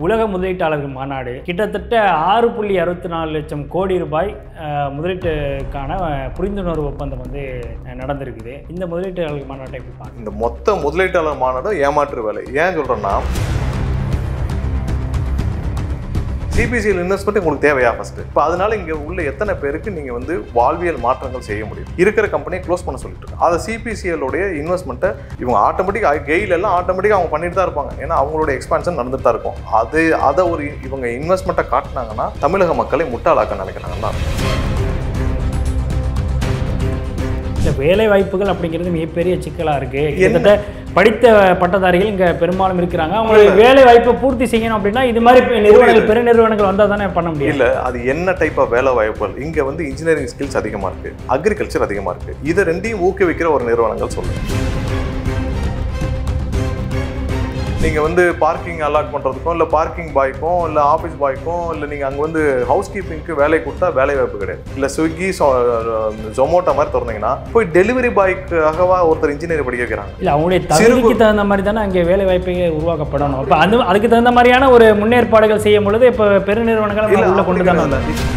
உலக முதலீட்டாளர்கள் மாநாடு கிட்டத்தட்ட ஆறு புள்ளி அறுபத்தி நாலு லட்சம் கோடி ரூபாய் அஹ், முதலீட்டுக்கான அஹ், புரிந்துணர்வு ஒப்பந்தம் வந்து அஹ், நடந்திருக்குது இந்த முதலீட்டாளர்கள் மாநாட்டை எப்படி பார்க்க இந்த மொத்த முதலீட்டாளர் மாநாடும் ஏமாற்று வேலை ஏன் சொல்கிறேன்னா சிபிசிஎல் இன்வெஸ்ட்மெண்ட் உங்களுக்கு தேவையா ஃபர்ஸ்ட் இப்போ அதனால இங்கே உள்ள எத்தனை பேருக்கு நீங்கள் வந்து வாழ்வியல் மாற்றங்கள் செய்ய முடியும் இருக்கிற கம்பெனியை க்ளோஸ் பண்ண சொல்லிட்டு இருக்கு அதை சிபிசிஎல் உடைய இன்வெஸ்ட்மெண்ட்டை இவங்க ஆட்டோமேட்டிக் கெயில் எல்லாம் ஆட்டோமேட்டிக்காக அவங்க பண்ணிட்டு தான் இருப்பாங்க ஏன்னா அவங்களுடைய எக்ஸ்பான்ஷன் நடந்துட்டு தான் இருக்கும் அது அதை ஒரு இவங்க இன்வெஸ்ட்மெண்ட்டை காட்டினாங்கன்னா தமிழக மக்களை முட்டாளாக்க நினைக்கிறாங்கன்னா இந்த வேலை வாய்ப்புகள் அப்படிங்கிறது மிகப்பெரிய சிக்கலாக இருக்குது கிட்டத்தட்ட படித்த பட்டதாரிகள் இங்கே பெரும்பாலும் இருக்கிறாங்க அவங்களுக்கு வேலை வாய்ப்பை பூர்த்தி செய்யணும் அப்படின்னா இது மாதிரி நிறுவனங்கள் பெரு நிறுவனங்கள் வந்தால் தானே பண்ண முடியும் இல்ல அது என்ன டைப் ஆஃப் வேலை வாய்ப்புகள் இங்க வந்து இன்ஜினியரிங் ஸ்கில்ஸ் அதிகமா இருக்கு அக்ரிகல்ச்சர் அதிகமா இருக்கு இதை ரெண்டையும் ஊக்குவிக்கிற ஒரு நிறுவனங்கள் சொல்லுங்க நீங்க வந்து பார்க்கிங் அலாட் பண்றதுக்கும் இல்ல பார்க்கிங் பாய்க்கும் இல்ல ஆபீஸ் பாய்க்கும் இல்ல நீங்க அங்க வந்து ஹவுஸ் கீப்பிங்க்கு வேலை கொடுத்தா வேலை வாய்ப்பு கிடையாது இல்ல ஸ்விக்கி ஜொமோட்டோ மாதிரி திறந்தீங்கன்னா போய் டெலிவரி பாய்க்காகவா ஒருத்தர் இன்ஜினியர் படிக்க வைக்கிறாங்க இல்லை அவங்களுடைய தகுதிக்கு தகுந்த மாதிரி தானே அங்கே வேலை வாய்ப்புகள் உருவாக்கப்படணும் இப்போ அந்த அதுக்கு தகுந்த மாதிரியான ஒரு முன்னேற்பாடுகள் செய்யும் பொழுது இப்போ பெருநிறுவனங்கள் இல்ல, உள்ள கொண்டு தானே அப்படி வந்தாங்க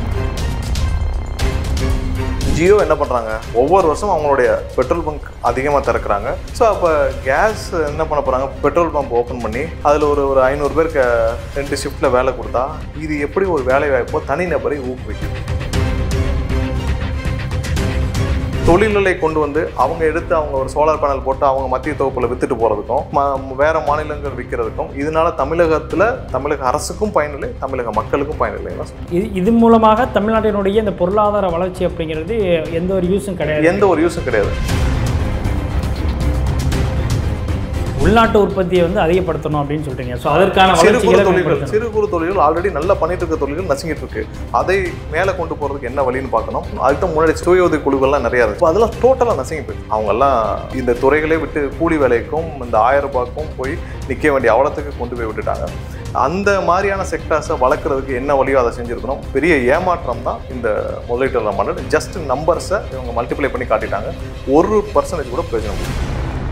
ஜியோ என்ன பண்ணுறாங்க ஒவ்வொரு வருஷம் அவங்களுடைய பெட்ரோல் பங்க் அதிகமாக திறக்கிறாங்க ஸோ அப்போ கேஸ் என்ன பண்ண போகிறாங்க பெட்ரோல் பம்ப் ஓப்பன் பண்ணி அதில் ஒரு ஒரு ஐநூறு பேருக்கு ரெண்டு ஷிஃப்ட்டில் வேலை கொடுத்தா இது எப்படி ஒரு வேலை வாய்ப்போ தனிநபரை ஊக்குவிக்கும் தொழில்களை கொண்டு வந்து அவங்க எடுத்து அவங்க ஒரு சோலார் பேனல் போட்டு அவங்க மத்திய தொகுப்பில் வித்துட்டு போகிறதுக்கும் ம வேற மாநிலங்கள் விற்கிறதுக்கும் இதனால தமிழகத்தில் தமிழக அரசுக்கும் பயனில்லை தமிழக மக்களுக்கும் பயனில்லைன்னு சொல்றேன். இது இது மூலமாக தமிழ்நாட்டினுடைய இந்த பொருளாதார வளர்ச்சி அப்படிங்கிறது எந்த ஒரு யூஸும் கிடையாது எந்த ஒரு யூஸும் கிடையாது உள்நாட்டு உற்பத்தியை வந்து அதிகப்படுத்தணும் அப்படின்னு சொல்றீங்க ஸோ அதற்கான சிறு குறு வளர்ச்சிகளை தொழில்கள் மேம்படுத்தணும். சிறு குறு தொழில்கள் ஆல்ரெடி நல்லா பண்ணிட்டு இருக்க தொழில்கள் நசுங்கிட்டு இருக்கு அதை மேலே கொண்டு போறதுக்கு என்ன வழின்னு பார்க்கணும் அதுக்கு முன்னாடி சுய உதவி குழுக்கள்லாம் நிறைய இருக்கு இப்ப அதெல்லாம் டோட்டலாக நசுங்கி போயிடுச்சு அவங்க எல்லாம் இந்த துறைகளே விட்டு கூலி வேலைக்கும் இந்த ஆயிரம் ரூபாய்க்கும் போய் நிற்க வேண்டிய அவலத்துக்கு கொண்டு போய் விட்டுட்டாங்க அந்த மாதிரியான செக்டார்ஸை வளர்க்குறதுக்கு என்ன வழியோ அதை செஞ்சுருக்கணும் பெரிய ஏமாற்றம் தான் இந்த முதலீட்டாளர் மாநாடு ஜஸ்ட் நம்பர்ஸை இவங்க மல்டிப்ளை பண்ணி காட்டிட்டாங்க ஒரு பர்சன்டேஜ் கூட பிரயோஜனம் இல்லை.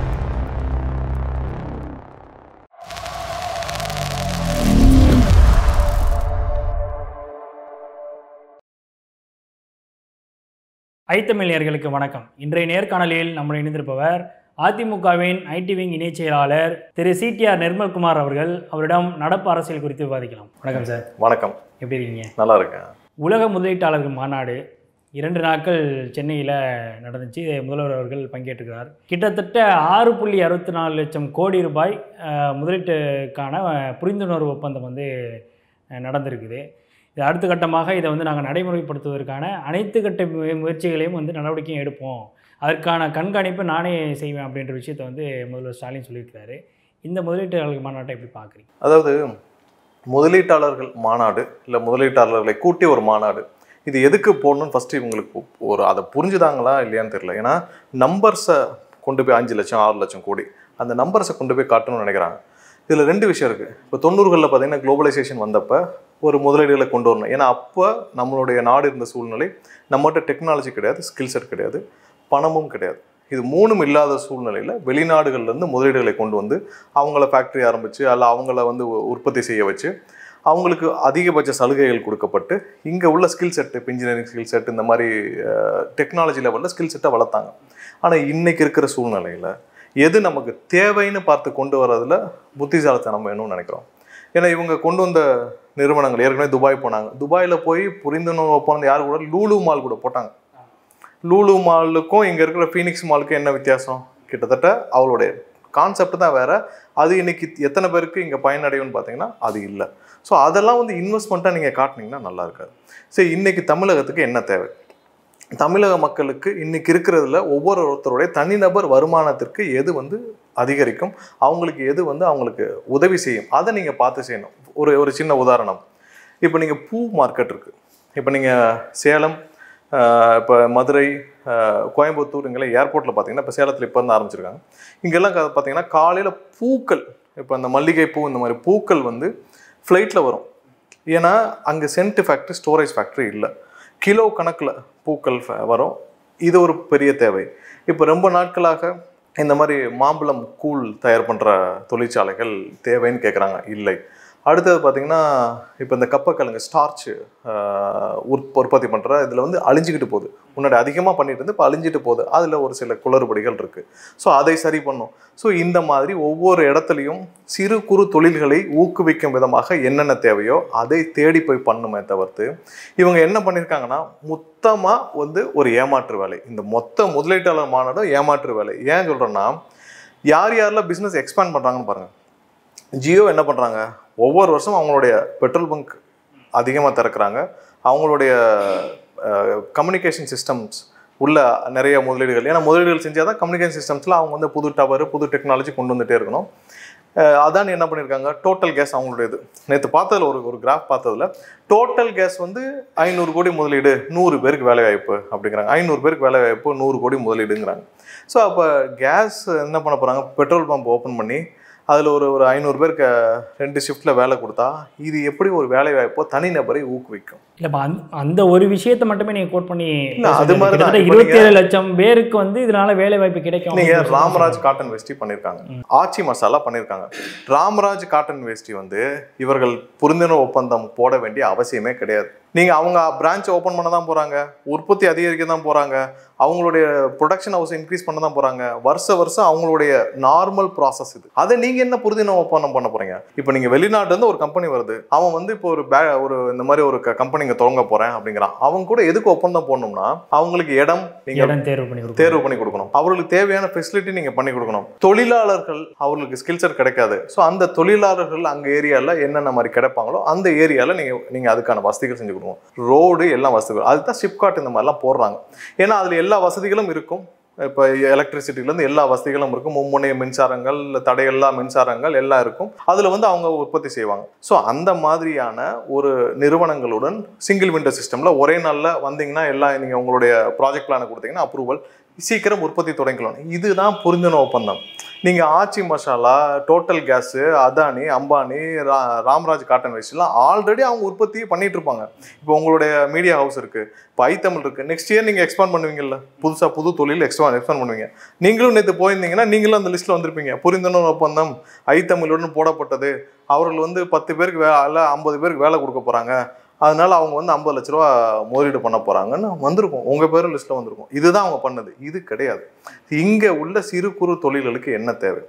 ஐத்தமிழியர்களுக்கு வணக்கம் இன்றைய நேர்காணலில் நம்முடன் இணைந்திருப்பவர் அதிமுகவின் ஐடி விங் இணைச் செயலாளர் திரு சிடிஆர் நிர்மல்குமார் அவர்கள் அவரிடம் நடப்பு அரசியல் குறித்து விவாதிக்கலாம் வணக்கம் சார் வணக்கம் எப்படி இருக்கீங்க நல்லா இருக்கேன் உலக முதலீட்டாளர்கள் மாநாடு இரண்டு நாட்கள் சென்னையில் நடந்துச்சு இதை முதல்வர் அவர்கள் பங்கேற்றுக்கிறார் கிட்டத்தட்ட ஆறு புள்ளி அறுபத்தி நாலு லட்சம் கோடி ரூபாய் அஹ், முதலீட்டுக்கான அஹ், புரிந்துணர்வு ஒப்பந்தம் வந்து அஹ், நடந்திருக்குது இது அடுத்த கட்டமாக இதை வந்து நாங்கள் நடைமுறைப்படுத்துவதற்கான அனைத்து கட்ட மு- முயற்சிகளையும் வந்து நடவடிக்கையும் எடுப்போம் அதற்கான கண்காணிப்பை நானே செய்வேன் அப்படின்ற விஷயத்தை வந்து முதல்வர் ஸ்டாலின் சொல்லியிருக்காரு இந்த முதலீட்டாளர்கள் மாநாட்டை எப்படி பார்க்குறீங்க அதாவது முதலீட்டாளர்கள் மாநாடு இல்லை முதலீட்டாளர்களை கூட்டி ஒரு மாநாடு இது எதுக்கு போடணும்னு ஃபஸ்ட்டு இவங்களுக்கு ஒரு அதை புரிஞ்சுதாங்களா இல்லையான்னு தெரியல ஏன்னா நம்பர்ஸை கொண்டு போய் அஞ்சு லட்சம் ஆறு லட்சம் கோடி அந்த நம்பர்ஸை கொண்டு போய் காட்டணும்னு நினைக்கிறாங்க இதில் ரெண்டு விஷயம் இருக்குது இப்போ தொண்ணூறுகளில் பார்த்தீங்கன்னா குளோபலைசேஷன் வந்தப்போ ஒரு முதலீடுகளை கொண்டு வரணும் ஏன்னா அப்போ நம்மளுடைய நாடு இருந்த சூழ்நிலை நம்மகிட்ட டெக்னாலஜி கிடையாது ஸ்கில் செட் கிடையாது பணமும் கிடையாது இது மூணும் இல்லாத சூழ்நிலையில் வெளிநாடுகள்லேருந்து முதலீடுகளை கொண்டு வந்து அவங்கள ஃபேக்ட்ரி ஆரம்பித்து அல்ல அவங்கள வந்து உ- உற்பத்தி செய்ய வச்சு அவங்களுக்கு அதிகபட்ச சலுகைகள் கொடுக்கப்பட்டு இங்கே உள்ள ஸ்கில் செட் இப்போ இன்ஜினியரிங் ஸ்கில் செட் இந்த மாதிரி டெக்னாலஜி லெவலில் ஸ்கில் செட்டை வளர்த்தாங்க ஆனால் இன்னைக்கு இருக்கிற சூழ்நிலையில் எது நமக்கு தேவைன்னு பார்த்து கொண்டு வரதுல புத்திசாலித்தனம் வேணும்னு நினைக்கிறோம் ஏன்னா இவங்க கொண்டு வந்த நிறுவனங்கள் ஏற்கனவே துபாய் போனாங்க துபாயில் போய் புரிந்துணர்வு ஒப்பந்தம் யார் கூட லூலு மால் கூட போட்டாங்க லூலு மாலுக்கும் இங்கே இருக்கிற ஃபீனிக்ஸ் மாலுக்கும் என்ன வித்தியாசம் கிட்டத்தட்ட அவளுடைய கான்செப்ட் தான் வேற அது இன்னைக்கு எத்தனை பேருக்கு இங்கே பயனடையும்னு பார்த்தீங்கன்னா அது இல்லை ஸோ அதெல்லாம் வந்து இன்வெஸ்ட்மெண்ட்டாக நீங்கள் காட்டினீங்கன்னா நல்லா இருக்காது சரி இன்னைக்கு தமிழகத்துக்கு என்ன தேவை தமிழக மக்களுக்கு இன்னைக்கு இருக்கிறதுல ஒவ்வொரு ஒருத்தருடைய தனிநபர் வருமானத்திற்கு எது வந்து அதிகரிக்கும் அவங்களுக்கு எது வந்து அவங்களுக்கு உதவி செய்யும் அதை நீங்கள் பார்த்து செய்யணும் ஒரு ஒரு சின்ன உதாரணம் இப்போ நீங்கள் பூ மார்க்கெட் இருக்குது இப்போ நீங்கள் சேலம் இப்போ மதுரை ஆஹ், கோயம்புத்தூர் இங்கெல்லாம் ஏர்போர்ட்டில் பார்த்தீங்கன்னா இப்போ சேலத்தில் இப்போ இருந்து ஆரம்பிச்சிருக்காங்க இங்கெல்லாம் க- பார்த்தீங்கன்னா காலையில் பூக்கள் இப்போ அந்த மல்லிகை பூ இந்த மாதிரி பூக்கள் வந்து ஃப்ளைட்டில் வரும் ஏன்னா அங்கே சென்ட் ஃபேக்ட்ரி ஸ்டோரேஜ் ஃபேக்ட்ரி இல்லை கிலோ கணக்கில் பூக்கள் ஃப- வரும் இது ஒரு பெரிய தேவை இப்போ ரொம்ப நாட்களாக இந்த மாதிரி மாம்பழம் கூழ் தயார் பண்ணுற தொழிற்சாலைகள் தேவைன்னு கேட்குறாங்க இல்லை அடுத்தது பார்த்தீங்கன்னா இப்போ இந்த கப்பக்கிழங்கு ஸ்டார்ச் உற்பத்தி பண்ணுற இதில் வந்து அழிஞ்சிக்கிட்டு போகுது முன்னாடி அதிகமாக பண்ணிட்டு இருந்து இப்போ அழிஞ்சிட்டு போகுது அதில் ஒரு சில குளறுபடிகள் இருக்குது ஸோ அதை சரி பண்ணும் ஸோ இந்த மாதிரி ஒவ்வொரு இடத்துலையும் சிறு குறு தொழில்களை ஊக்குவிக்கும் விதமாக என்னென்ன தேவையோ அதை தேடி போய் பண்ணுமே தவிர்த்து இவங்க என்ன பண்ணியிருக்காங்கன்னா மொத்தமாக வந்து ஒரு ஏமாற்று வேலை இந்த மொத்த முதலீட்டாளர் மாநாடும் ஏமாற்று வேலை ஏன் சொல்கிறேன்னா யார் யாரெல்லாம் பிஸ்னஸ் எக்ஸ்பேண்ட் பண்ணுறாங்கன்னு பாருங்கள் ஜியோ என்ன பண்ணுறாங்க ஒவ்வொரு வருஷம் அவங்களுடைய பெட்ரோல் பங்க் அதிகமாக திறக்கிறாங்க அவங்களுடைய கம்யூனிகேஷன் சிஸ்டம்ஸ் உள்ள நிறைய முதலீடுகள் ஏன்னா முதலீடுகள் செஞ்சால் தான் கம்யூனிகேஷன் சிஸ்டம்ஸில் அவங்க வந்து புது டவர் புது டெக்னாலஜி கொண்டு வந்துட்டே இருக்கணும் அஹ் அதானி என்ன பண்ணியிருக்காங்க டோட்டல் கேஸ் அவங்களுடைய இது நேற்று பார்த்ததுல ஒரு ஒரு கிராஃப் பார்த்ததுல டோட்டல் கேஸ் வந்து ஐநூறு கோடி முதலீடு நூறு பேருக்கு வேலை வாய்ப்பு அப்படிங்கிறாங்க ஐநூறு பேருக்கு வேலை வாய்ப்பு நூறு கோடி முதலீடுங்கிறாங்க ஸோ அப்போ கேஸ் என்ன பண்ண போகிறாங்க பெட்ரோல் பம்ப் ஓப்பன் பண்ணி அதில் ஒரு ஒரு ஐநூறு பேருக்கு ரெண்டு ஷிஃப்ட்டில் வேலை கொடுத்தா இது எப்படி ஒரு வேலை வாய்ப்போ தனிநபரை ஊக்குவிக்கும் இல்லைப்பா அந்த அந்த ஒரு விஷயத்தை மட்டுமே நீங்கள் கோட் பண்ணி இல்ல, அது மாதிரி தான். கிட்டத்தட்ட இப்ப இருபத்தி ஏழு லட்சம் பேருக்கு வந்து இதனால வேலை வாய்ப்பு கிடைக்கும் நீங்க அப்படின்னு ராமராஜ் காட்டன் வேஷ்டி பண்ணியிருக்காங்க ஆச்சி மசாலா பண்ணியிருக்காங்க ராமராஜ் காட்டன் வேஷ்டி வந்து இவர்கள் புரிந்துணர்வு ஒப்பந்தம் போட வேண்டிய அவசியமே கிடையாது நீங்க அவங்க பிரான்ச் ஓபன் பண்ண தான் போறாங்க உற்பத்தி அதிகரிக்க தான் போறாங்க அவங்களுடைய ப்ரொடக்ஷன் ஹவுஸ் இன்க்ரீஸ் பண்ண தான் போறாங்க வருஷ வருஷம் அவங்களுடைய நார்மல் ப்ராசஸ் இது அதை நீங்க என்ன புரிந்துணர்வு ஒப்பந்தம் பண்ண போறீங்க இப்போ நீங்க வெளிநாட்டுல இருந்து ஒரு கம்பெனி வருது அவன் வந்து இப்போ ஒரு பே ஒரு இந்த மாதிரி ஒரு கம்பெனி இங்க தொடங்க போறேன் அப்படிங்கிறான் அவங்க கூட எதுக்கு ஒப்பந்தம் போடணும்னா அவங்களுக்கு இடம் நீங்க இடம் தேர்வு பண்ணி கொடுக்கும் தேர்வு பண்ணி கொடுக்கணும் அவர்களுக்கு தேவையான ஃபெசிலிட்டி நீங்க பண்ணி கொடுக்கணும் தொழிலாளர்கள் அவர்களுக்கு ஸ்கில் செட் கிடைக்காது ஸோ அந்த தொழிலாளர்கள் அங்க ஏரியால என்னென்ன மாதிரி கிடைப்பாங்களோ அந்த ஏரியால நீங்க நீங்க அதுக்கான வசதிகள் செஞ்சு கொடுக்கணும் ரோடு எல்லாம் வசதிகள் அதுதான் ஷிப்காட் இந்த மாதிரிலாம் போடுறாங்க ஏன்னா அதுல எல்லா வசதிகளும் இருக்கும் இப்போ எலக்ட்ரிசிட்டிலேருந்து எல்லா வசதிகளும் இருக்கும் மும்முனைய மின்சாரங்கள் தடையில்லா மின்சாரங்கள் எல்லாம் இருக்கும் அதில் வந்து அவங்க உற்பத்தி செய்வாங்க ஸோ அந்த மாதிரியான ஒரு நிறுவனங்களுடன் சிங்கிள் விண்டோ சிஸ்டமில் ஒரே நாளில் வந்தீங்கன்னா எல்லாம் நீங்கள் உங்களுடைய ப்ராஜெக்ட் பிளானை கொடுத்தீங்கன்னா அப்ரூவல் சீக்கிரம் உற்பத்தி தொடங்கலாம் இதுதான் புரிந்துணர்வு ஒப்பந்தம் நீங்கள் ஆச்சி மசாலா டோட்டல் கேஸு அதானி அம்பானி ரா ராம்ராஜ் காட்டன் வேஸ்ட்லாம் ஆல்ரெடி அவங்க உற்பத்தி பண்ணிட்டு இருப்பாங்க இப்போ உங்களுடைய மீடியா ஹவுஸ் இருக்குது இப்போ ஐத்தமிழ் இருக்குது நெக்ஸ்ட் இயர் நீங்கள் எக்ஸ்பாண்ட் பண்ணுவீங்கல்ல புதுசாக புது தொழில் எக்ஸ்பா எக்ஸ்பாண்ட் பண்ணுவீங்க நீங்களும் நேற்று போயிருந்தீங்கன்னா நீங்களும் அந்த லிஸ்ட்டில் வந்திருப்பீங்க புரிந்துணர்வு ஒப்பந்தம் ஐத்தமிழுடன் போடப்பட்டது அவர்கள் வந்து பத்து பேருக்கு வே இல்லை ஐம்பது பேருக்கு வேலை கொடுக்க போகிறாங்க அதனால அவங்க வந்து ஐம்பது லட்ச ரூபா முதலீடு பண்ண போகிறாங்கன்னு வந்திருக்கும் உங்கள் பேரும் லிஸ்ட்டில் வந்திருக்கும் இதுதான் அவங்க பண்ணது இது கிடையாது இங்கே உள்ள சிறு குறு தொழில்களுக்கு என்ன தேவை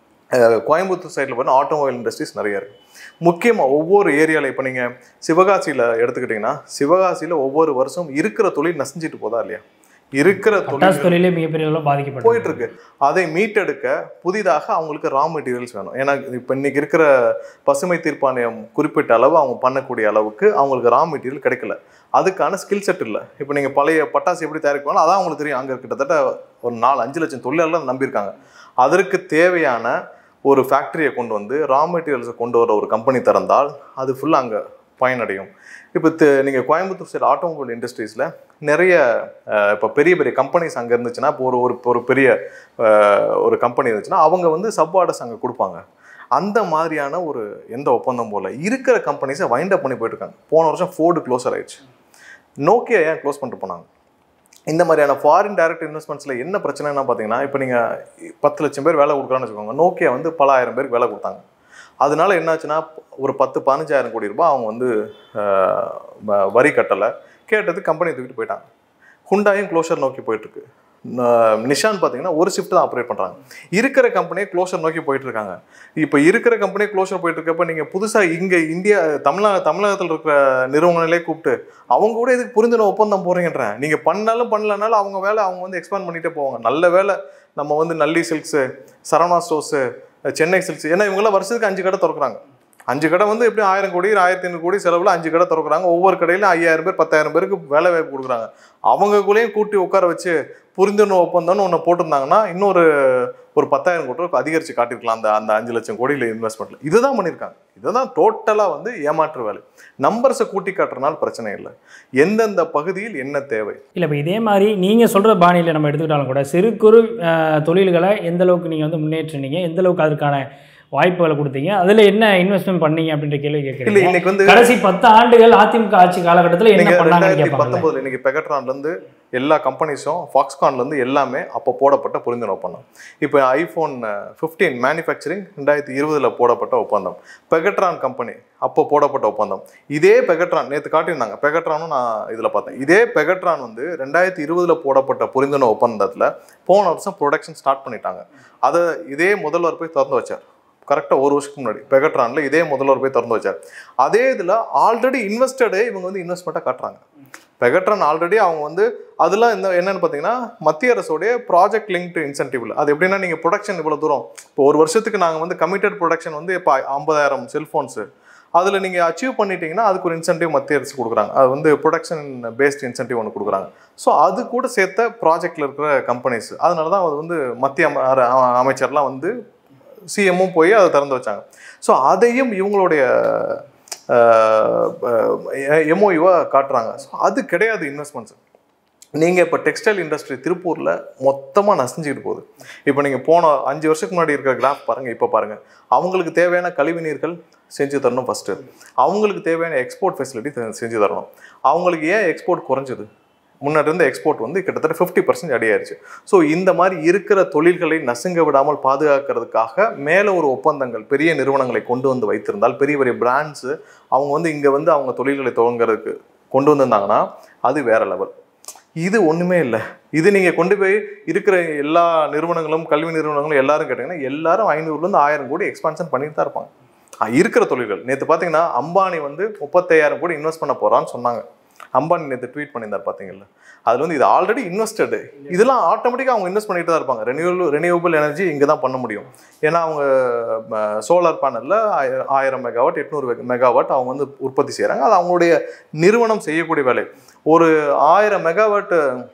அஹ் கோயம்புத்தூர் சைடில் பார்த்தா ஆட்டோமொபைல் இண்டஸ்ட்ரீஸ் நிறைய இருக்குது முக்கியமாக ஒவ்வொரு ஏரியாவில் இப்போ நீங்கள் சிவகாசியில் எடுத்துக்கிட்டிங்கன்னா சிவகாசியில் ஒவ்வொரு வருஷம் இருக்கிற தொழில் நசிஞ்சிட்டு போதா இல்லையா இருக்கிற தொழில் பட்டாசு தொழிலே மிகப்பெரிய அளவில் பாதிக்கப்பட்டு போயிட்டு இருக்கு அதை மீட்டெடுக்க புதிதாக அவங்களுக்கு ரா மெட்டீரியல்ஸ் வேணும் ஏன்னா இப்போ இன்னைக்கு இருக்கிற பசுமை தீர்ப்பாணையம் குறிப்பிட்ட அளவு அவங்க பண்ணக்கூடிய அளவுக்கு அவங்களுக்கு ரா மெட்டீரியல் கிடைக்கல அதுக்கான ஸ்கில் செட் இல்லை இப்போ நீங்கள் பழைய பட்டாசு எப்படி தயாரிப்பாங்களோ அதான் அவங்களுக்கு தெரியும் அங்கே கிட்டத்தட்ட ஒரு நாலு அஞ்சு லட்சம் தொழிலாளர்கள் நம்பியிருக்காங்க அதற்கு தேவையான ஒரு ஃபேக்டரியை கொண்டு வந்து ரா மெட்டீரியல்ஸை கொண்டு வர ஒரு கம்பெனி திறந்தால் அது ஃபுல்லாக அங்கே பயனடையும் இப்போ நீங்கள் கோயம்புத்தூர் சைடு ஆட்டோமொபைல் இண்டஸ்ட்ரீஸில் நிறைய அஹ், இப்போ பெரிய பெரிய கம்பெனிஸ் அங்கே இருந்துச்சுன்னா இப்போ ஒரு ஒரு ஒரு பெரிய அஹ், ஒரு கம்பெனி இருந்துச்சுன்னா அவங்க வந்து சப் ஆர்டர்ஸ் அங்கே கொடுப்பாங்க அந்த மாதிரியான ஒரு எந்த ஒப்பந்தம் போல இருக்கிற கம்பெனிஸை வைண்ட் அப் பண்ணி போயிட்டு இருக்காங்க போன வருஷம் ஃபோர்டு க்ளோஸர் ஆயிடுச்சு நோக்கியா ஏன் க்ளோஸ் பண்ணிட்டு போனாங்க இந்த மாதிரியான ஃபாரின் டைரக்ட் இன்வெஸ்ட்மெண்ட்ஸில் என்ன பிரச்சனைனா பார்த்தீங்கன்னா இப்போ நீங்கள் பத்து லட்சம் பேர் வேலை கொடுக்குறான்னு வச்சுக்கோங்க நோக்கியா வந்து பல ஆயிரம் பேருக்கு வேலை கொடுத்தாங்க அதனால என்னாச்சுன்னா ஒரு பத்து பதினஞ்சாயிரம் கோடி ரூபாய் அவங்க வந்து அஹ், வ- வரி கட்டலை கேட்டது கம்பெனி தூக்கிட்டு போயிட்டாங்க ஹுண்டாயும் க்ளோஷர் நோக்கி போயிட்டுருக்கு நிஷான் பார்த்தீங்கன்னா ஒரு ஷிஃப்ட் தான் ஆப்ரேட் பண்ணுறாங்க இருக்கிற கம்பெனியை க்ளோஷர் நோக்கி போயிட்டு இருக்காங்க இப்போ இருக்கிற கம்பெனியை க்ளோஷர் போயிட்டு இருக்கப்ப நீங்கள் புதுசாக இங்கே இந்தியா தமிழ்நா தமிழகத்தில் இருக்கிற நிறுவனங்களே கூப்பிட்டு அவங்க கூட இதுக்கு புரிந்துணர்வு ஒப்பந்தம் போகிறீங்கன்றேன் நீங்கள் பண்ணாலும் பண்ணலனாலும் அவங்க வேலை அவங்க வந்து எக்ஸ்பேண்ட் பண்ணிட்டே போவாங்க நல்ல வேலை நம்ம வந்து Nalli silks Saravana stores Chennai silks ஏன்னா இவங்கெல்லாம் வருஷத்துக்கு அஞ்சு கடை திறக்கிறாங்க அஞ்சு கடை வந்து எப்படி ஆயிரம் கோடி ஆயிரத்தி ஐநூறு கோடி செலவில் அஞ்சு கடை திறக்கிறாங்க ஒவ்வொரு கடையிலும் ஐயாயிரம் பேர் பத்தாயிரம் பேருக்கு வேலை வாய்ப்பு கொடுக்குறாங்க அவங்களுக்குள்ளேயும் கூட்டி உட்கார வச்சு புரிந்துணர்வு ஒப்பந்தம்னு ஒன்று போட்டிருந்தாங்கன்னா இன்னொரு ஒரு பத்தாயிரம் கோடி ரூபாய் அதிகரித்து காட்டியிருக்கலாம் அந்த அந்த அஞ்சு லட்சம் கோடியில் இன்வெஸ்ட்மெண்ட்டில் இதுதான் பண்ணியிருக்காங்க இதுதான் டோட்டலாக வந்து ஏமாற்று வேலை நம்பர்ஸை கூட்டி காட்டுறதுனால பிரச்சனை இல்லை எந்தெந்த பகுதியில் என்ன தேவை இல்லை இப்போ இதே மாதிரி நீங்கள் சொல்கிற பாணியில் நம்ம எடுத்துக்கிட்டாலும் கூட சிறு குறு அஹ், தொழில்களை எந்த அளவுக்கு நீங்கள் வந்து முன்னேற்றினீங்க எந்த அளவுக்கு அதுக்கான வாய்ப்புகளை கொடுத்தீங்க அதில் என்ன இன்வெஸ்ட்மெண்ட் பண்ணீங்க அப்படின்ற கேள்வி இல்லை கேட்குறீங்க இன்னைக்கு வந்து கடைசி பத்து ஆண்டுகள் அதிமுக ஆட்சி காலகட்டத்தில் என்ன நீங்க பண்ணாங்கன்னு ரெண்டாயிரத்தி கேட்பாங்க பத்தொன்பதுல இன்னைக்கு பெகட்ரான்ல இருந்து எல்லா கம்பெனிஸும் ஃபாக்ஸ்கான்லேருந்து எல்லாமே அப்போ போடப்பட்ட புரிந்துணர்வு ஒப்பந்தம் இப்போ ஐஃபோன் ஃபிஃப்டீன் மேனுஃபேக்சரிங் ரெண்டாயிரத்தி இருபதில் போடப்பட்ட ஒப்பந்தம் பெகட்ரான் கம்பெனி அப்போ போடப்பட்ட ஒப்பந்தம் இதே பெகட்ரான் நேற்று காட்டியிருந்தாங்க பெகட்ரானும் நான் இதில் பார்த்தேன் இதே பெகட்ரான் வந்து ரெண்டாயிரத்தி இருபதில் போடப்பட்ட புரிந்துணர்வு ஒப்பந்தத்தில் போன வருஷம் ப்ரொடக்ஷன் ஸ்டார்ட் பண்ணிட்டாங்க அதை இதே முதல்வர் போய் திறந்து வச்சார் கரெக்டாக ஒரு வருஷத்துக்கு முன்னாடி பெகட்ரானில் இதே முதல்வர் போய் திறந்து வச்சார் அதே இதில் ஆல்ரெடி இன்வெஸ்டடே இவங்க வந்து இன்வெஸ்ட்மெண்ட்டாக காட்டுறாங்க பெகட்ரான் ஆல்ரெடி அவங்க வந்து அதெல்லாம் இந்த என்னன்னு பார்த்தீங்கன்னா மத்திய அரசோடைய ப்ராஜெக்ட் லிங்க்டு இன்சென்டிவ்ல அது எப்படின்னா நீங்கள் ப்ரொடக்ஷன் இவ்வளோ தூரம் இப்போ ஒரு வருஷத்துக்கு நாங்கள் வந்து கமிட்டட் ப்ரொடக்ஷன் வந்து இப்போ ஐம்பதாயிரம் செல்ஃபோன்ஸு அதில் நீங்கள் அச்சீவ் பண்ணிட்டீங்கன்னா அதுக்கு ஒரு இன்சென்டிவ் மத்திய அரசு கொடுக்குறாங்க அது வந்து ப்ரொடக்ஷன் பேஸ்ட் இன்சென்டிவ் ஒன்று கொடுக்குறாங்க ஸோ அது கூட சேர்த்த ப்ராஜெக்டில் இருக்கிற கம்பெனிஸ் அதனால தான் அது வந்து மத்திய அம- அர- அ- அமைச்சர்லாம் வந்து சிஎம்மும் போய் அதை திறந்து வச்சாங்க ஸோ அதையும் இவங்களுடைய எம்ஓயுவாக காட்டுறாங்க ஸோ அது கிடையாது இன்வெஸ்ட்மெண்ட்ஸ் நீங்கள் இப்போ டெக்ஸ்டைல் இண்டஸ்ட்ரி திருப்பூரில் மொத்தமாக நசிஞ்சிட்டு போகுது இப்போ நீங்கள் போன அஞ்சு வருஷத்துக்கு முன்னாடி இருக்கிற கிராஃப் பாருங்கள் இப்போ பாருங்கள் அவங்களுக்கு தேவையான கழிவு நீர்கள் செஞ்சு தரணும் ஃபஸ்ட்டு அவங்களுக்கு தேவையான எக்ஸ்போர்ட் ஃபெசிலிட்டி செஞ்சு தரணும் அவங்களுக்கு ஏன் எக்ஸ்போர்ட் குறைஞ்சது முன்னாடி இருந்த எக்ஸ்போர்ட் வந்து கிட்டத்தட்ட ஃபிஃப்டி பர்சன்ட் அடியாயிருச்சு ஸோ இந்த மாதிரி இருக்கிற தொழில்களை நசுங்க விடாமல் பாதுகாக்கிறதுக்காக மேலே ஒரு ஒப்பந்தங்கள் பெரிய நிறுவனங்களை கொண்டு வந்து வைத்திருந்தால் பெரிய பெரிய பிராண்ட்ஸு அவங்க வந்து இங்கே வந்து அவங்க தொழில்களை துவங்குறதுக்கு கொண்டு வந்திருந்தாங்கன்னா அது வேற லெவல் இது ஒன்றுமே இல்லை இது நீங்கள் கொண்டு போய் இருக்கிற எல்லா நிறுவனங்களும் கல்வி நிறுவனங்களும் எல்லாரும் கேட்டிங்கன்னா எல்லாரும் ஐநூறுலேருந்து ஆயிரம் கோடி எக்ஸ்பான்ஷன் பண்ணிட்டு தான் இருப்பாங்க அஹ் இருக்கிற தொழில்கள் நேற்று பார்த்தீங்கன்னா அம்பானி வந்து முப்பத்தையாயிரம் கோடி இன்வெஸ்ட் பண்ண போகிறான்னு சொன்னாங்க அம்பானி நேற்று ட்வீட் பண்ணியிருந்தார் பார்த்தீங்கல்ல அதில் வந்து இது ஆல்ரெடி இன்வெஸ்டடு இதெல்லாம் ஆட்டோமேட்டிக்காக அவங்க இன்வெஸ்ட் பண்ணிட்டு தான் இருப்பாங்க ரெனியூவல் ரெனியூவபிள் எனர்ஜி இங்கே தான் பண்ண முடியும் ஏன்னா அவங்க சோலார் பேனலில் ஆயிரம் மெகாவாட் எட்நூறு மெகாவாட் அவங்க வந்து உற்பத்தி செய்கிறாங்க அது அவங்களுடைய நிறுவனம் செய்யக்கூடிய வேலை ஒரு ஆயிரம் மெகாவாட்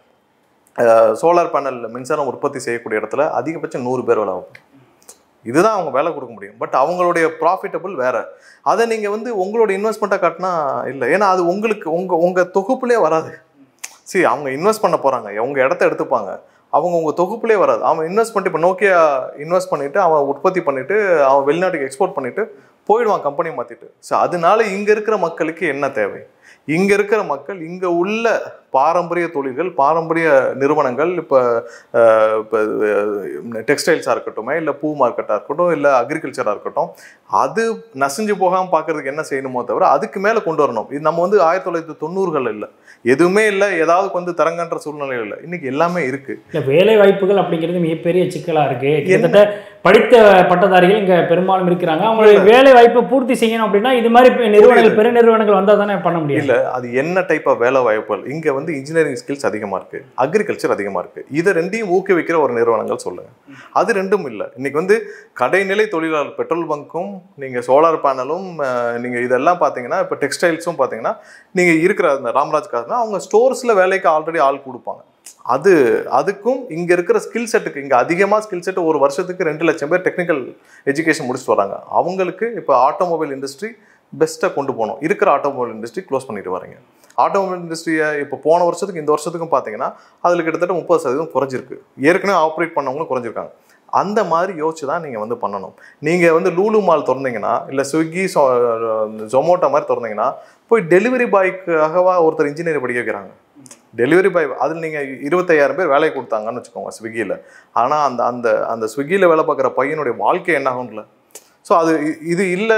சோலார் பேனல் மின்சாரம் உற்பத்தி செய்யக்கூடிய இடத்துல அதிகபட்சம் நூறு பேர் வேலை ஆகும் இதுதான் அவங்க வேலை கொடுக்க முடியும் பட் அவங்களுடைய ப்ராஃபிட்டபிள் வேற அதை நீங்கள் வந்து உங்களோட இன்வெஸ்ட்மெண்ட்டை காட்டினா இல்லை ஏன்னா அது உங்களுக்கு உங்கள் உங்கள் தொகுப்புலேயே வராது சரி அவங்க இன்வெஸ்ட் பண்ண போகிறாங்க உங்க இடத்த எடுத்துப்பாங்க அவங்க உங்கள் தொகுப்புலேயே வராது அவன் இன்வெஸ்ட் பண்ணிட்டு இப்போ நோக்கியா இன்வெஸ்ட் பண்ணிட்டு அவன் உற்பத்தி பண்ணிட்டு அவன் வெளிநாட்டுக்கு எக்ஸ்போர்ட் பண்ணிட்டு போயிடுவான் கம்பெனி மாற்றிட்டு ஸோ அதனால இங்கே இருக்கிற மக்களுக்கு என்ன தேவை இங்கே இருக்கிற மக்கள் இங்கே உள்ள பாரம்பரிய தொழில்கள் பாரம்பரிய நிறுவனங்கள் இப்போ இப்போ டெக்ஸ்டைல்ஸாக இருக்கட்டும் இல்லை பூ மார்க்கெட்டாக இருக்கட்டும் இல்லை அக்ரிகல்ச்சராக இருக்கட்டும் அது நசிஞ்சு போகாமல் பார்க்கறதுக்கு என்ன செய்யணுமோ தவிர அதுக்கு மேலே கொண்டு வரணும் இது நம்ம வந்து ஆயிரத்தி தொள்ளாயிரத்தி தொண்ணூறுகள் இல்லை எதுவுமே இல்லை ஏதாவது வந்து தரங்கன்ற சூழ்நிலை இல்லை இன்னைக்கு எல்லாமே இருக்கு இல்லை வேலை வாய்ப்புகள் அப்படிங்கிறது மிகப்பெரிய சிக்கலாக இருக்கு கிட்டத்தட்ட படித்த பட்டதாரிகள் இங்கே பெரும்பாலும் இருக்கிறாங்க அவங்களுடைய வேலை வாய்ப்பை பூர்த்தி செய்யணும் அப்படின்னா இது மாதிரி பெ- நிறுவனங்கள் பெரு நிறுவனங்கள் வந்தால் தானே பண்ண முடியும் இல்ல அது என்ன டைப் ஆஃப் வேலை வாய்ப்புகள் இங்க வந்து இன்ஜினியரிங் ஸ்கில்ஸ் அதிகமா இருக்கு அக்ரிகல்ச்சர் அதிகமா இருக்கு இதை ரெண்டையும் ஊக்குவிக்கிற ஒரு நிறுவனங்கள் சொல்லுங்க அது ரெண்டும் இல்லை இன்னைக்கு வந்து கடைநிலை தொழிலாளர் பெட்ரோல் பங்க்கும் நீங்க சோலார் பேனலும் நீங்க இதெல்லாம் பாத்தீங்கன்னா இப்போ டெக்ஸ்டைல்ஸும் பாத்தீங்கன்னா நீங்க இருக்கிற அந்த ராம்ராஜ் காசுனா அவங்க ஸ்டோர்ஸ்ல வேலைக்கு ஆல்ரெடி ஆள் கொடுப்பாங்க அது அதுக்கும் இங்க இருக்கிற ஸ்கில் செட்டுக்கு இங்க அதிகமா ஸ்கில் செட் ஒரு வருஷத்துக்கு ரெண்டு லட்சம் பேர் டெக்னிக்கல் எஜுகேஷன் முடிச்சுட்டு வராங்க அவங்களுக்கு இப்போ ஆட்டோமொபைல் இண்டஸ்ட்ரி பெஸ்ட்டாக கொண்டு போகணும் இருக்கிற ஆட்டோமொபைல் இண்டஸ்ட்ரி க்ளோஸ் பண்ணிட்டு வரீங்க ஆட்டோமொபைல் இண்டஸ்ட்ரியை இப்போ போன வருஷத்துக்கு இந்த வருஷத்துக்கும் பார்த்தீங்கன்னா அதில் கிட்டத்தட்ட முப்பது சதவீதம் குறைஞ்சிருக்கு ஏற்கனவே ஆப்ரேட் பண்ணவங்களும் குறைஞ்சிருக்காங்க அந்த மாதிரி யோசிச்சு தான் நீங்கள் வந்து பண்ணணும் நீங்கள் வந்து லூலு மால் திறந்தீங்கன்னா இல்லை ஸ்விக்கி ஜொமோட்டோ மாதிரி திறந்தீங்கன்னா போய் டெலிவரி பாய்க்காகவா ஒருத்தர் இன்ஜினியர் படிக்க வைக்கிறாங்க டெலிவரி பாய் அதில் நீங்கள் இருபத்தையாயிரம் பேர் வேலை கொடுத்தாங்கன்னு வச்சுக்கோங்க ஸ்விக்கியில் ஆனால் அந்த அந்த அந்த ஸ்விக்கியில் வேலை பார்க்குற பையனுடைய வாழ்க்கை என்ன ஆகும்ல ஸோ அது இ- இது இல்லை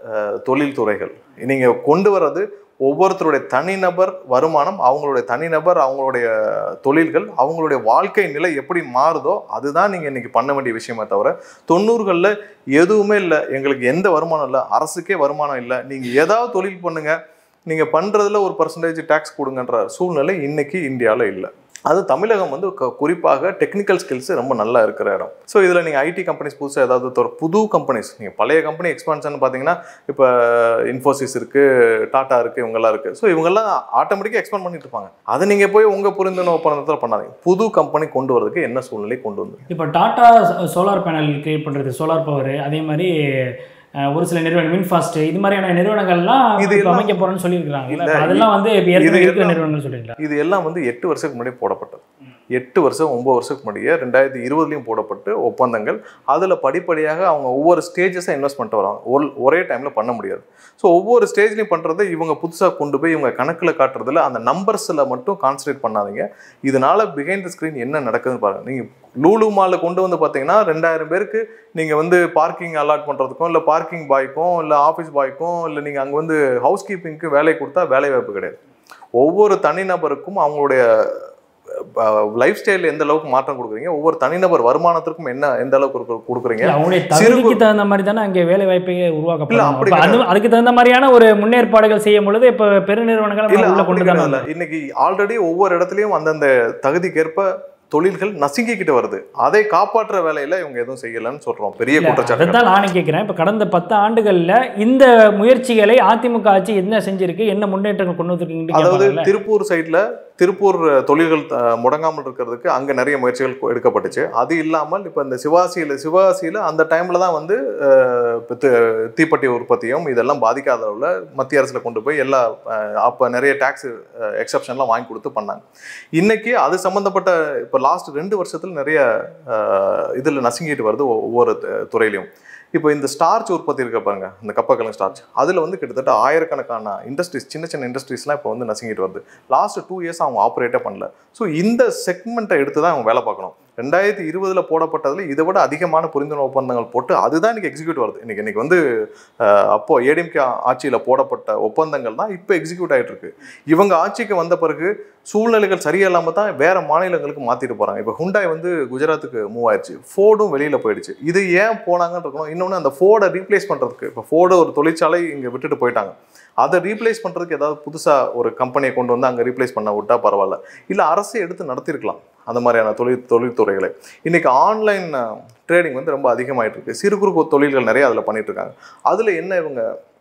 தொழில் துறைகள் நீங்கள் கொண்டு வர்றது ஒவ்வொருத்தருடைய தனிநபர் வருமானம் அவங்களுடைய தனிநபர் அவங்களுடைய தொழில்கள் அவங்களுடைய வாழ்க்கை நிலை எப்படி மாறுதோ அதுதான் நீங்கள் இன்னைக்கு பண்ண வேண்டிய விஷயமே தவிர தொண்ணூறுகளில் எதுவுமே இல்லை எங்களுக்கு எந்த வருமானம் இல்லை அரசுக்கே வருமானம் இல்லை நீங்கள் ஏதாவது தொழில் பண்ணுங்க நீங்கள் பண்ணுறதுல ஒரு பர்சன்டேஜ் டேக்ஸ் கொடுங்கன்ற சூழ்நிலை இன்னைக்கு இந்தியாவில் இல்லை அது தமிழகம் வந்து க- குறிப்பாக டெக்னிக்கல் ஸ்கில்ஸ் ரொம்ப நல்லா இருக்கிற இடம் ஸோ இதில் நீங்கள் ஐடி கம்பெனிஸ் புதுசாக ஏதாவது தொற- புது கம்பெனிஸ் நீங்கள் பழைய கம்பெனி எக்ஸ்பான்ஷன் பார்த்தீங்கன்னா இப்போ இன்ஃபோசிஸ் இருக்குது டாட்டா இருக்குது இவங்கெல்லாம் இருக்குது ஸோ இவங்கெல்லாம் ஆட்டோமேட்டிக்காக எக்ஸ்பாண்ட் பண்ணிட்டு இருப்பாங்க அதை நீங்கள் போய் உங்கள் புரிந்துணர்வு ஒப்பந்தத்தில் பண்ணாதீங்க புது கம்பெனி கொண்டு வரதுக்கு என்ன சூழ்நிலை கொண்டு வந்து இப்போ டாட்டா சோலார் பேனல் கிரியேட் பண்ணுறது சோலார் பவர் அதே மாதிரி அஹ், ஒரு சில நிறுவனம் மின்ஃபாஸ்ட் இது மாதிரியான நிறுவனங்கள்லாம் இது இது எல்லாம் அமைக்க போறேன்னு சொல்லியிருக்காங்க இல்ல, அதெல்லாம் வந்து இப்போ ஏற்கனவே இது இருக்கிற எல்லாம் நிறுவனங்கள் சொல்றீங்களா இது எல்லாம் வந்து எட்டு வருஷத்துக்கு முன்னாடி போடப்பட்டது எட்டு வருஷம் ஒம்பது வருஷத்துக்கு முன்னாடியே ரெண்டாயிரத்தி இருபதுலையும் போடப்பட்டு ஒப்பந்தங்கள் அதில் படிப்படியாக அவங்க ஒவ்வொரு ஸ்டேஜஸாக இன்வெஸ்ட் பண்ணிட்டு வராங்க ஒரு- ஒரே டைமில் பண்ண முடியாது ஸோ ஒவ்வொரு ஸ்டேஜ்லையும் பண்ணுறதை இவங்க புதுசாக கொண்டு போய் இவங்க கணக்கில் காட்டுறதுல அந்த நம்பர்ஸில் மட்டும் கான்சன்ட்ரேட் பண்ணாதீங்க இதனால பிஹைண்ட் த ஸ்க்ரீன் என்ன நடக்குதுன்னு பாருங்கள் நீங்கள் லூலு மாலில் கொண்டு வந்து பார்த்தீங்கன்னா ரெண்டாயிரம் பேருக்கு நீங்கள் வந்து பார்க்கிங் அலாட் பண்ணுறதுக்கும் இல்லை பார்க்கிங் பாய்க்கும் இல்லை ஆஃபீஸ் பாய்க்கும் இல்லை நீங்கள் அங்கே வந்து ஹவுஸ் கீப்பிங்க்கு வேலை கொடுத்தா வேலை வாய்ப்பு கிடையாது ஒவ்வொரு தனிநபருக்கும் அவங்களுடைய லைஃப் ஸ்டைல் எந்த அளவுக்கு மாற்றம் கொடுக்குறீங்க ஒவ்வொரு தனிநபர் வருமானத்திற்கும் என்ன எந்த அளவுக்கு கொடுக்கு- கொடுக்குறீங்க இல்ல, அவங்களுடைய சிறு தகுதிக்கு தகுந்த மாதிரி தானே அங்கே வேலை வாய்ப்பை இல்ல, உருவாக்கப்படும் அப்படி அப்ப அது அதுக்கு தகுந்த மாதிரியான ஒரு முன்னேற்பாடுகள் செய்யும் பொழுது இப்ப பெருநிறுவனங்களை இல்ல நம்ம உள்ள அப்படி கொண்டு தானே கிடையாதுல்ல. இன்னைக்கு ஆல்ரெடி ஒவ்வொரு இடத்துலயும் அந்தந்த தகுதிக்கேற்ப தொழில்கள் நசுங்கிக்கிட்டு வருது அதை காப்பாற்ற வேலையில இவங்க எதுவும் செய்யலன்னு சொல்றோம் பெரிய இல்ல, குற்றச்சாட்டு அதைத்தான் நானும் கேட்கிறேன் இப்ப கடந்த பத்து ஆண்டுகள்ல இந்த முயற்சிகளை அதிமுக ஆட்சி என்ன செஞ்சிருக்கு என்ன முன்னேற்றங்கள் கொண்டு வந்திருக்கீங்கன்னு அதாவது கேட்பாங்கல்ல? திருப்பூர் சைடுல திருப்பூர் தொழில்கள் அஹ், முடங்காமல் இருக்கிறதுக்கு அங்க நிறைய முயற்சிகள் கொ- எடுக்கப்பட்டுச்சு அது இல்லாமல் இப்ப இந்த சிவாசியில சிவாசியில அந்த டைம்ல தான் வந்து அஹ், இப்ப தி- தீப்பெட்டி உற்பத்தியும் இதெல்லாம் பாதிக்காத அளவுல மத்திய அரசுல கொண்டு போய் எல்லா அஹ், அப்ப நிறைய டாக்ஸ் எக்ஸப்ஷன்லாம் வாங்கி கொடுத்து பண்ணாங்க இன்னைக்கு அது சம்பந்தப்பட்ட இப்ப லாஸ்ட் ரெண்டு வருஷத்துல நிறைய அஹ், இதுல நசுங்கிட்டு வருது ஒ- ஒவ்வொரு து- துறையிலையும் இப்போ இந்த ஸ்டார்ச் உற்பத்தி இருக்க பாருங்க இந்த கப்பக்கிழங்கு ஸ்டார்ச் அதில் வந்து கிட்டத்தட்ட ஆயிரக்கணக்கான இண்டஸ்ட்ரீஸ் சின்ன சின்ன இண்டஸ்ட்ரீஸ்லாம் இப்போ வந்து நசுங்கிட்டு வருது லாஸ்ட் டூ இயர்ஸ் அவங்க ஆப்ரேட்டே பண்ணல ஸோ இந்த செக்மெண்ட்டை எடுத்து தான் அவங்க வேலை பார்க்கணும் ரெண்டாயிரத்தி இருபதில் போடப்பட்டதில் இதை விட அதிகமான புரிந்துணர்வு ஒப்பந்தங்கள் போட்டு அதுதான் இன்னைக்கு எக்ஸிக்யூட் வருது இன்னைக்கு இன்னைக்கு வந்து அஹ், அப்போ ஏடிஎம்கே ஆட்சியில் போடப்பட்ட ஒப்பந்தங்கள் தான் இப்போ எக்ஸிக்யூட் ஆயிட்டு இருக்கு இவங்க ஆட்சிக்கு வந்த பிறகு சூழ்நிலைகள் சரியில்லாம தான் வேற மாநிலங்களுக்கு மாத்திட்டு போறாங்க இப்போ ஹுண்டாய் வந்து குஜராத்துக்கு மூவ் ஆயிடுச்சு ஃபோர்டும் வெளியில போயிடுச்சு இது ஏன் போனாங்கன்னு இருக்கணும் இன்னொன்று அந்த ஃபோர்டை ரீப்ளேஸ் பண்றதுக்கு இப்போ ஃபோர்டு ஒரு தொழிற்சாலை இங்க விட்டுட்டு போயிட்டாங்க அதை ரீப்ளேஸ் பண்றதுக்கு ஏதாவது புதுசா ஒரு கம்பெனியை கொண்டு வந்து அங்க ரீப்ளேஸ் பண்ண விட்டா பரவாயில்ல இல்ல அரசு எடுத்து நடத்திருக்கலாம் அந்த மாதிரியான தொழில் தொழில்துறைகளை இன்னைக்கு ஆன்லைன் ட்ரேடிங் வந்து ரொம்ப அதிகமாயிட்டு இருக்கு சிறு குறு தொழில்கள் நிறைய அதில் பண்ணிட்டு இருக்காங்க அதுல என்ன இவங்க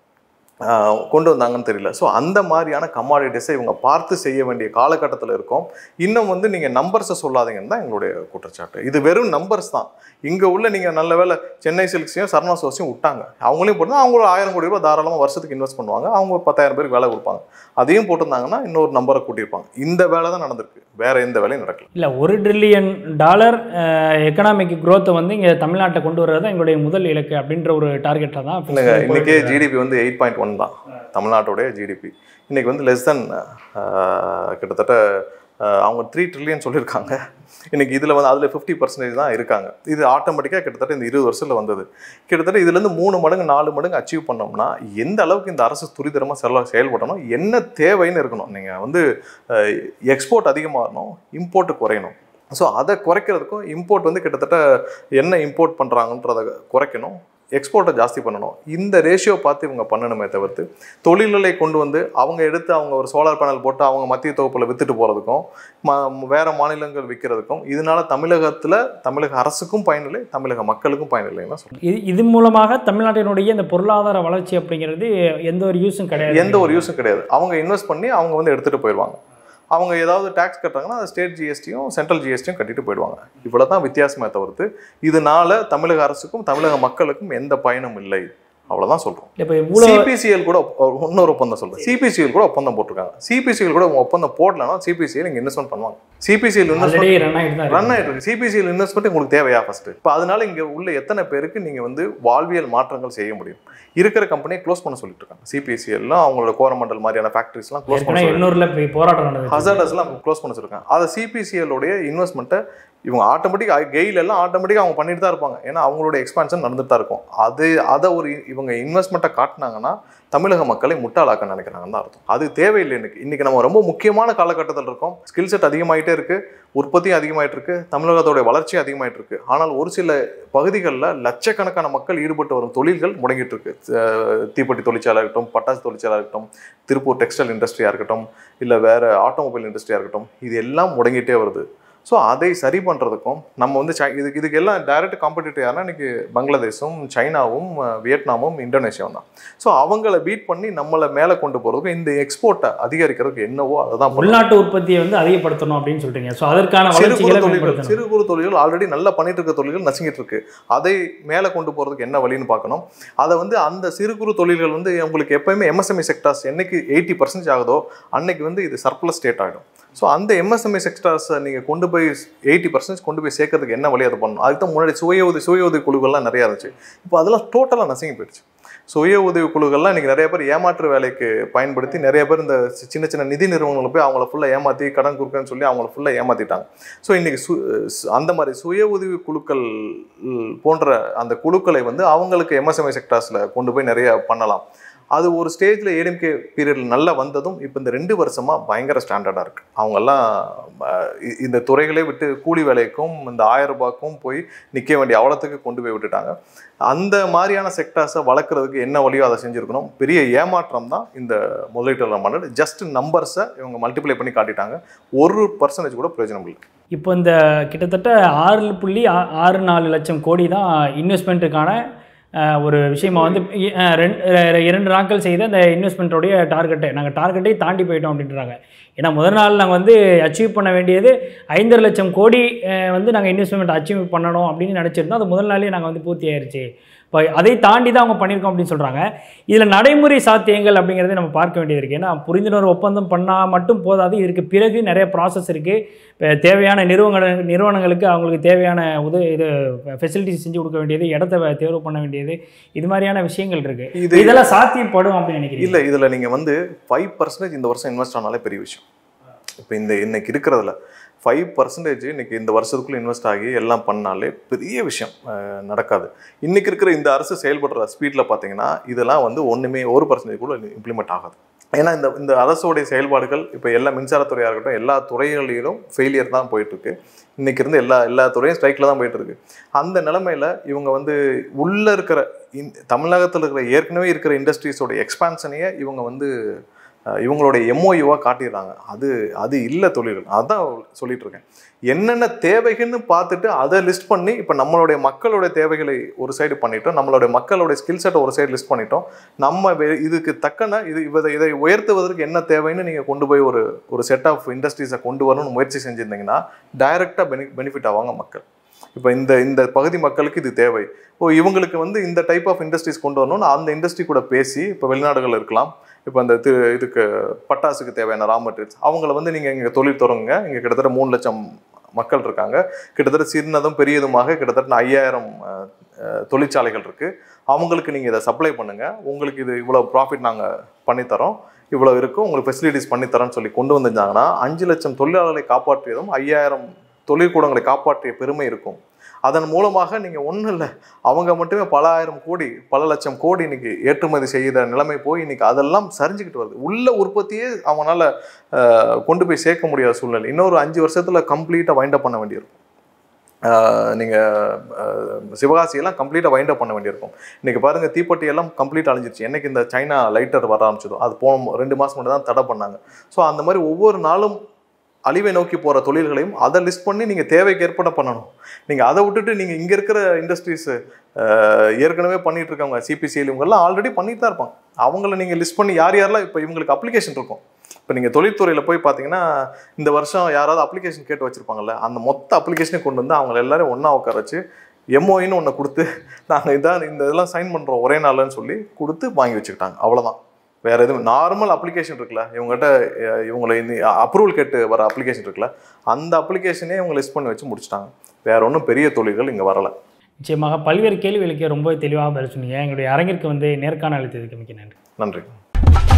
ஆஹ், கொண்டு வந்தாங்கன்னு தெரியல ஸோ அந்த மாதிரியான கமாடிட்டிஸை இவங்க பார்த்து செய்ய வேண்டிய காலகட்டத்தில் இருக்கோம் இன்னும் வந்து நீங்கள் நம்பர்ஸை சொல்லாதீங்கன்னு தான் எங்களுடைய குற்றச்சாட்டு இது வெறும் நம்பர்ஸ் தான் இங்கே உள்ள நீங்கள் நல்ல வேலை சென்னை சில்க்ஸையும் சரணா சோர்ஸையும் விட்டாங்க அவங்களையும் போட்டு அவங்க ஒரு ஆயிரம் கோடி ரூபாய் தாராளமாக வருஷத்துக்கு இன்வெஸ்ட் பண்ணுவாங்க அவங்க ஒரு பத்தாயிரம் பேருக்கு வேலை கொடுப்பாங்க அதையும் போட்டிருந்தாங்கன்னா இன்னொரு நம்பரை கூட்டியிருப்பாங்க இந்த வேலை தான் நடந்திருக்கு வேற எந்த வேலையும் நடக்கல இல்ல ஒரு ட்ரில்லியன் டாலர் எக்கனாமிக் growth வந்து இங்க தமிழ்நாட்டை கொண்டு வர்றது தான் எங்களுடைய முதல் இலக்கு அப்படின்ற ஒரு டார்கெட்டை தான் இப்ப இல்லைங்க போயிட்டு இன்னைக்கே இருக்கு. ஜிடிபி வந்து எயிட் பாயிண்ட் ஒன் தான் தமிழ்நாட்டுடைய ஜிடிபி இன்னைக்கு வந்து லெஸ் தென் கிட்டத்தட்ட அஹ், அவங்க த்ரீ ட்ரில்லியன் சொல்லியிருக்காங்க இன்னைக்கு இதில் வந்து அதில் ஃபிஃப்டி பர்சன்டேஜ் தான் இருக்காங்க இது ஆட்டோமேட்டிக்காக கிட்டத்தட்ட இந்த இருபது வருஷத்தில் வந்தது கிட்டத்தட்ட இதுலேருந்து மூணு மடங்கு நாலு மடங்கு அச்சீவ் பண்ணோம்னா எந்த அளவுக்கு இந்த அரசு துரிதரமாக செல்ல செயல்படணும் என்ன தேவைன்னு இருக்கணும் நீங்கள் வந்து எக்ஸ்போர்ட் அதிகமாகணும் இம்போர்ட் குறையணும் ஸோ அதை குறைக்கிறதுக்கும் இம்போர்ட் வந்து கிட்டத்தட்ட என்ன இம்போர்ட் பண்ணுறாங்கன்றதை குறைக்கணும் எக்ஸ்போர்ட்டை ஜாஸ்தி பண்ணணும் இந்த ரேஷியோ பார்த்து இவங்க பண்ணணுமே தவிர்த்து தொழில்களை கொண்டு வந்து அவங்க எடுத்து அவங்க ஒரு சோலார் பேனல் போட்டு அவங்க மத்திய தொகுப்பில் வித்துட்டு போகிறதுக்கும் ம வேற மாநிலங்கள் விற்கிறதுக்கும் இதனால தமிழகத்தில் தமிழக அரசுக்கும் பயனில்லை தமிழக மக்களுக்கும் பயனில்லைன்னு சொல்றேன் இது இது மூலமாக தமிழ்நாட்டினுடைய இந்த பொருளாதார வளர்ச்சி அப்படிங்கிறது எந்த ஒரு யூஸும் கிடையாது எந்த ஒரு யூஸும் கிடையாது அவங்க இன்வெஸ்ட் பண்ணி அவங்க வந்து எடுத்துகிட்டு போயிடுவாங்க அவங்க ஏதாவது டேக்ஸ் கட்டுறாங்கன்னா அது ஸ்டேட் ஜிஎஸ்டியும் சென்ட்ரல் ஜிஎஸ்டியும் கட்டிட்டு போயிடுவாங்க இவ்வளோ தான் வித்தியாசமே தவிர்த்து இதனால தமிழக அரசுக்கும் தமிழக மக்களுக்கும் எந்த பயனும் இல்லை அவ்வளவுதான் சொல்றோம் இப்போ இவ்வளோ சிபிசிஎல் கூட ஒப்- இன்னொரு ஒப்பந்தம் சொல்றேன் சிபிசிஎல் கூட ஒப்பந்தம் போட்டிருக்காங்க சிபிசிஎல் கூட உங்க ஒப்பந்தம் போடலன்னா சிபிசிஎல் இங்க இன்வெஸ்ட்மெண்ட் பண்ணுவாங்க சிபிசிஎல் இன்வெஸ்ட்மெண்ட் ஆல்ரெடி ரன் ஆகிட்டு தான் ரன் இருக்கு. ஆயிட்டு இருக்கு சிபிசிஎல் இன்வெஸ்ட்மெண்ட் உங்களுக்கு தேவையா ஃபர்ஸ்ட் இப்போ அதனால இங்க உள்ள எத்தனை பேருக்கு நீங்க வந்து வாழ்வியல் மாற்றங்கள் செய்ய முடியும் இருக்கிற கம்பெனியை க்ளோஸ் பண்ண சொல்லிட்டு இருக்காங்க சிபிசிஎல்லாம் அவங்களோட கோரமண்டல் மாதிரியான ஃபேக்டரிஸ்லாம் க்ளோஸ் பண்ண ஏற்கனவே சொல்லி எண்ணூர்ல போய் போராட்டம் நடந்தது ஹசார்டஸ்லாம் க்ளோஸ் பண்ண சொல்லிருக்காங்க அதை சிபிசிஎல்லுடைய இன்வெஸ்ட்மெண்ட்டை இவங்க ஆட்டோமேட்டிக் கெயில் எல்லாம் ஆட்டோமேட்டிக்காக அவங்க பண்ணிட்டு தான் இருப்பாங்க ஏன்னா அவங்களோட எக்ஸ்பான்ஷன் நடந்துட்டு தான் இருக்கும் அது அதை ஒரு இவங்க இன்வெஸ்ட்மெண்ட்டை காட்டினாங்கன்னா தமிழக மக்களை முட்டாளாக்க நினைக்கிறாங்கன்னு தான் அர்த்தம் அது தேவையில்லை இன்னைக்கு இன்னைக்கு நம்ம ரொம்ப முக்கியமான காலகட்டத்தில் இருக்கோம் ஸ்கில் செட் அதிகமாயிட்டே இருக்கு உற்பத்தியும் அதிகமாயிட்டு இருக்கு தமிழகத்தோட வளர்ச்சியும் அதிகமாயிட்டு இருக்கு ஆனால் ஒரு சில பகுதிகளில் லட்சக்கணக்கான மக்கள் ஈடுபட்டு வரும் தொழில்கள் முடங்கிட்டு இருக்கு அஹ் தீப்பெட்டி தொழிற்சாலை இருக்கட்டும் பட்டாசு தொழிற்சாலை இருக்கட்டும் திருப்பூர் டெக்ஸ்டைல் இண்டஸ்ட்ரியாக இருக்கட்டும் இல்லை வேற ஆட்டோமொபைல் இண்டஸ்ட்ரியாக இருக்கட்டும் இது எல்லாம் முடங்கிட்டே வருது ஸோ அதை சரி பண்ணுறதுக்கும் நம்ம வந்து சை இதுக்கு இதுக்கு எல்லாம் டைரக்ட் காம்படிட்டர் யாருன்னா இன்னைக்கு பங்களாதேஷும் சைனாவும் அஹ், வியட்நாமும் இந்தோனேஷியாவும் தான் ஸோ அவங்கள பீட் பண்ணி நம்மளை மேலே கொண்டு போகிறதுக்கும் இந்த எக்ஸ்போர்ட்டை அதிகரிக்கிறதுக்கு என்னவோ அதை தான் பண்ணணும். உள்நாட்டு உற்பத்தியை வந்து அதிகப்படுத்தணும் அப்படின்னு சொல்றீங்க ஸோ அதற்கான சிறு குறு வளர்ச்சிகளை தொழில்கள் மேம்படுத்தணும் சிறு குறு தொழில்கள் ஆல்ரெடி நல்லா பண்ணிட்டு இருக்க தொழில்கள் நசுங்கிட்டு இருக்கு அதை மேலே கொண்டு போகிறதுக்கு என்ன வழின்னு பார்க்கணும் அதை வந்து அந்த சிறு குறு தொழில்கள் வந்து உங்களுக்கு எப்பயுமே எம்எஸ்எம்இ செக்டார்ஸ் என்னைக்கு எயிட்டி பர்சன்டேஜ் ஆகுதோ அன்னைக்கு வந்து இது சர்ப்ளஸ் ஸ்டேட் ஆகிடும் ஸோ அந்த எம்எஸ்எம்இ செக்டார்ஸை நீங்கள் கொண்டு போய் எயிட்டி பர்சன்டேஜ் கொண்டு போய் சேர்க்கறதுக்கு என்ன வழி அதை பண்ணணும் அதுக்கு தான் முன்னாடி சுய உதவி சுய உதவி குழுக்கள்லாம் நிறையா இருந்துச்சு இப்போ அதெல்லாம் டோட்டலாக நசுங்கி போயிடுச்சு சுய உதவி குழுக்கள்லாம் இன்றைக்கி நிறைய பேர் ஏமாற்று வேலைக்கு பயன்படுத்தி நிறைய பேர் இந்த சி- சின்ன சின்ன நிதி நிறுவனங்களை போய் அவங்கள ஃபுல்லாக ஏமாற்றி கடன் கொடுக்கன்னு சொல்லி அவங்கள ஃபுல்லாக ஏமாற்றிட்டாங்க ஸோ இன்றைக்கி சு சு- அந்த மாதிரி சுய உதவி குழுக்கள் ல் போன்ற அந்த குழுக்களை வந்து அவங்களுக்கு எம்எஸ்எம்ஐ செக்டார்ஸில் கொண்டு போய் நிறைய பண்ணலாம் அது ஒரு ஸ்டேஜில் ஏடிஎம்கே பீரியடில் நல்லா வந்ததும் இப்போ இந்த ரெண்டு வருஷமாக பயங்கர ஸ்டாண்டர்டாக இருக்குது அவங்கெல்லாம் அஹ், இ- இந்த துறைகளே விட்டு கூலி வேலைக்கும் இந்த ஆயிரம் ரூபாய்க்கும் போய் நிற்க வேண்டிய அவலத்துக்கு கொண்டு போய் விட்டுட்டாங்க அந்த மாதிரியான செக்டார்ஸை வளர்க்குறதுக்கு என்ன வழியோ அதை செஞ்சுருக்கணும் பெரிய ஏமாற்றம் தான் இந்த முதலீட்டாளர் மாநாடு ஜஸ்ட் நம்பர்ஸை இவங்க மல்டிப்ளை பண்ணி காட்டிட்டாங்க ஒரு பர்சன்டேஜ் கூட பிரயோஜனம் இல்லை இப்போ இந்த கிட்டத்தட்ட ஆறு புள்ளி ஆ- ஆறு நாலு லட்சம் கோடி தான் இன்வெஸ்ட்மெண்ட்டுக்கான அஹ், ஒரு விஷயமா வந்து இ- அஹ், ரெண்டு அஹ், இரண்டு நாட்கள் செய்த அந்த இன்வெஸ்ட்மெண்ட்டோடைய டார்கெட்டை நாங்கள் டார்கெட்டை தாண்டி போயிட்டோம் அப்படின்றாங்க ஏன்னா முதல் நாள் நாங்கள் வந்து அச்சீவ் பண்ண வேண்டியது ஐந்தரை லட்சம் கோடி அஹ், வந்து நாங்கள் இன்வெஸ்ட்மெண்ட் அச்சீவ் பண்ணணும் அப்படின்னு நினச்சிருந்தோம் அது முதல் நாளே நாங்கள் வந்து பூர்த்தி ஆயிருச்சு இப்போ அதை தாண்டி தான் அவங்க பண்ணியிருக்கோம் அப்படின்னு சொல்கிறாங்க இதில் நடைமுறை சாத்தியங்கள் அப்படிங்கிறத நம்ம பார்க்க வேண்டியது இருக்குது ஏன்னா புரிந்துணர்வு ஒப்பந்தம் பண்ணால் மட்டும் போதாது இதற்கு பிறகு நிறைய ப்ராசஸ் இருக்குது இப்போ தேவையான நிறுவனங்கள் நிறுவனங்களுக்கு அவங்களுக்கு தேவையான உத இது ஃபெசிலிட்டிஸ் செஞ்சு கொடுக்க வேண்டியது இடத்த வே- தேர்வு பண்ண வேண்டியது இது மாதிரியான விஷயங்கள் இருக்குது இது இதெல்லாம் சாத்தியப்படும் அப்படின்னு நினைக்கிறீங்க இல்லை இதில் நீங்கள் வந்து ஃபைவ் பர்சன்டேஜ் இந்த வருஷம் இன்வெஸ்ட் ஆனாலே பெரிய விஷயம் இப்போ இந்த இன்னைக்கு இருக்கிறதுல ஃபைவ் பர்சன்டேஜ் இன்னைக்கு இந்த வருஷத்துக்குள்ள இன்வெஸ்ட் ஆகி எல்லாம் பண்ணாலே பெரிய விஷயம் அஹ், நடக்காது இன்னைக்கு இருக்கிற இந்த அரசு செயல்படுற ஸ்பீடில் பார்த்தீங்கன்னா இதெல்லாம் வந்து ஒன்றுமே ஒரு பர்சன்டேஜ் கூட இம்ப்ளிமெண்ட் ஆகாது ஏன்னா இந்த இந்த அரசோடைய செயல்பாடுகள் இப்போ எல்லா மின்சாரத்துறையாக இருக்கட்டும் எல்லா துறைகளிலும் ஃபெயிலியர் தான் போயிட்டுருக்கு இன்னைக்கு இருந்து எல்லா எல்லா துறையும் ஸ்ட்ரைக்கில் தான் போயிட்டு இருக்கு அந்த நிலமையில இவங்க வந்து உள்ள இருக்கிற இந் தமிழகத்தில் இருக்கிற ஏற்கனவே இருக்கிற இண்டஸ்ட்ரீஸோட எக்ஸ்பான்ஷனையே இவங்க வந்து அஹ், இவங்களுடைய எம்ஓயுவாக காட்டிடுறாங்க அது அது இல்லை தொழில்கள் அதான் சொல்லிட்டு இருக்கேன் என்னென்ன தேவைகள்னு பார்த்துட்டு அதை லிஸ்ட் பண்ணி இப்போ நம்மளுடைய மக்களுடைய தேவைகளை ஒரு சைடு பண்ணிட்டோம் நம்மளுடைய மக்களுடைய ஸ்கில் செட்டை ஒரு சைடு லிஸ்ட் பண்ணிட்டோம் நம்ம வே- இதுக்கு தக்கன இது இதை இதை உயர்த்துவதற்கு என்ன தேவைன்னு நீங்கள் கொண்டு போய் ஒரு ஒரு செட் ஆஃப் இண்டஸ்ட்ரீஸை கொண்டு வரணும்னு முயற்சி செஞ்சுருந்தீங்கன்னா டைரெக்டாக பெனி பெனிஃபிட் ஆவாங்க மக்கள் இப்போ இந்த இந்த பகுதி மக்களுக்கு இது தேவை ஓ இவங்களுக்கு வந்து இந்த டைப் ஆஃப் இண்டஸ்ட்ரீஸ் கொண்டு வரணும்னு அந்த இண்டஸ்ட்ரி கூட பேசி இப்போ வெளிநாடுகள் இருக்கலாம் இப்போ அந்த திரு இதுக்கு பட்டாசுக்கு தேவையான ரா மெட்டீரியல்ஸ் அவங்கள வந்து நீங்கள் இங்கே தொழில் தொடங்குங்க இங்கே கிட்டத்தட்ட மூணு லட்சம் மக்கள் இருக்காங்க கிட்டத்தட்ட சின்னதும் பெரியதுமாக கிட்டத்தட்ட ஐயாயிரம் அஹ், அஹ், தொழிற்சாலைகள் இருக்குது அவங்களுக்கு நீங்கள் இதை சப்ளை பண்ணுங்கள் உங்களுக்கு இது இவ்வளோ ப்ராஃபிட் நாங்கள் பண்ணித்தரோம் இவ்வளோ இருக்கும் உங்களுக்கு ஃபெசிலிட்டிஸ் பண்ணித்தரோம்னு சொல்லி கொண்டு வந்திருந்தாங்கன்னா அஞ்சு லட்சம் தொழிலாளர்களை காப்பாற்றியதும் ஐயாயிரம் தொழிற்கூடங்களை காப்பாற்றிய பெருமை இருக்கும் அதன் மூலமாக நீங்கள் ஒன்றும் இல்லை அவங்க மட்டுமே பல ஆயிரம் கோடி பல லட்சம் கோடி இன்னைக்கு ஏற்றுமதி செய்கிற நிலைமை போய் இன்னைக்கு அதெல்லாம் சரிஞ்சுக்கிட்டு வருது உள்ள உற்பத்தியே அவங்களால அஹ், கொண்டு போய் சேர்க்க முடியாத சூழ்நிலை இன்னொரு அஞ்சு வருஷத்துல கம்ப்ளீட்டாக வைண்ட் அப் பண்ண வேண்டியிருக்கும் நீங்கள் சிவகாசியெல்லாம் கம்ப்ளீட்டாக வைண்ட் அப் பண்ண வேண்டியிருக்கும் இன்றைக்கி பாருங்கள் தீப்பெட்டி எல்லாம் கம்ப்ளீட் அழிஞ்சிருச்சு என்னைக்கு இந்த சைனா லைட்டர் வர ஆரம்பிச்சதோ அது போன ரெண்டு மாதம் மட்டும் தான் தடை பண்ணாங்க ஸோ அந்த மாதிரி ஒவ்வொரு நாளும் அழிவை நோக்கி போகிற தொழில்களையும் அதை லிஸ்ட் பண்ணி நீங்கள் தேவைக்கு ஏற்பட பண்ணணும் நீங்கள் அதை விட்டுட்டு நீங்கள் இங்கே இருக்கிற இண்டஸ்ட்ரீஸு ஏற்கனவே பண்ணிட்டு இருக்காங்க சிபிசிஎல் இவங்கெல்லாம் ஆல்ரெடி பண்ணிட்டு தான் இருப்பாங்க அவங்கள நீங்கள் லிஸ்ட் பண்ணி யார் யாரெல்லாம் இப்போ இவங்களுக்கு அப்ளிகேஷன் இருக்கும் இப்போ நீங்கள் தொழில்துறையில் போய் பார்த்தீங்கன்னா இந்த வருஷம் யாராவது அப்ளிகேஷன் கேட்டு வச்சுருப்பாங்கல்ல அந்த மொத்த அப்ளிகேஷனையும் கொண்டு வந்து அவங்க எல்லாரும் ஒன்றா உட்கார வச்சு எம்ஓஇன்னு ஒன்று கொடுத்து நாங்கள் இதான் இந்த இதெல்லாம் சைன் பண்ணுறோம் ஒரே நாள்னு சொல்லி கொடுத்து வாங்கி வச்சுக்கிட்டாங்க அவ்வளோதான் வேறு எதுவும் நார்மல் அப்ளிகேஷன் இருக்குல்ல இவங்ககிட்ட அஹ், இவங்களை இந்த அப்ரூவல் கேட்டு வர அப்ளிகேஷன் இருக்குல்ல அந்த அப்ளிகேஷனே இவங்க லிஸ்ட் பண்ணி வச்சு முடிச்சிட்டாங்க வேற ஒன்றும் பெரிய தொழில்கள் இங்கே வரலை நிச்சயமாக பல்வேறு கேள்விகளுக்கு ரொம்ப தெளிவாக பதில் சொன்னீங்க எங்களுடைய அரங்கிற்கு வந்து நேர்காணல் அளித்ததுக்கு மிக்க நன்றி நன்றி